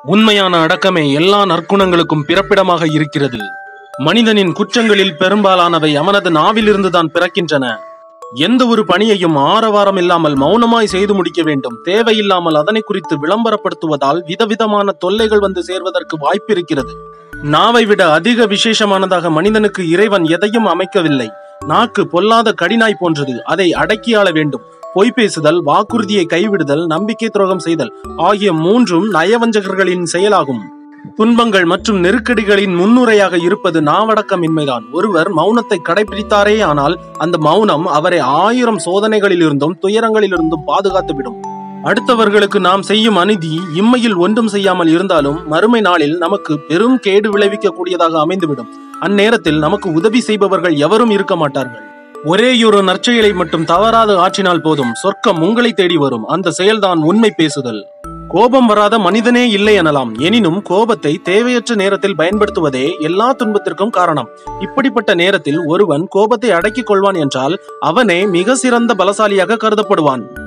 உண்மையான அடக்கமே எல்லா நற்குணங்களுக்கும் பிறப்பிடமாக இருக்கிறது மனிதனின் குற்றங்களில் பெரும்பாலானவை அவனது நாவிலிருந்துதான் பிறக்கின்றன எந்த ஒரு பணியையும் ஆரவாரம் இல்லாமல் மௌனமாய் செய்து முடிக்க வேண்டும் தேவையில்லாமல் அதனை குறித்து விளம்பரப்படுத்துவதால் விதவிதமான தொல்லைகள் வந்து சேர்வதற்கு வாய்ப்பிருக்கிறது நாவை விட அதிக விசேஷமானதாக மனிதனுக்கு இறைவன் எதையும் அமைக்கவில்லை நாக்கு பொல்லாத கடினாய் போன்றது அதை அடக்கியாள வேண்டும் பொய் பேசுதல் வாக்குறுதியை கைவிடுதல் நம்பிக்கை துரோகம் செய்தல் ஆகிய மூன்றும் நயவஞ்சகர்களின் செயலாகும் துன்பங்கள் மற்றும் நெருக்கடிகளின் முன்னுரையாக இருப்பது நாவடக்கமின்மைதான் ஒருவர் மௌனத்தை கடைபிடித்தாரே ஆனால் அந்த மௌனம் அவரை ஆயிரம் சோதனைகளிலிருந்தும் துயரங்களிலிருந்தும் பாதுகாத்துவிடும் அடுத்தவர்களுக்கு நாம் செய்யும் அநீதி இம்மையில் ஒன்றும் செய்யாமல் இருந்தாலும் மறுமை நாளில் நமக்கு பெரும் கேடு விளைவிக்கக்கூடியதாக அமைந்துவிடும் அந்நேரத்தில் நமக்கு உதவி செய்பவர்கள் எவரும் இருக்க மாட்டார்கள் ஒரேயொரு நற்செயலை மட்டும் தவறாது ஆற்றினால் போதும் சொர்க்கம் உங்களை தேடி வரும் அந்த செயல்தான் உண்மை பேசுதல் கோபம் வராத மனிதனே இல்லை எனலாம் எனினும் கோபத்தை தேவையற்ற நேரத்தில் பயன்படுத்துவதே எல்லா துன்பத்திற்கும் காரணம் இப்படிப்பட்ட நேரத்தில் ஒருவன் கோபத்தை அடக்கிக் கொள்வான் என்றால் அவனே மிக சிறந்த பலசாலியாக கருதப்படுவான்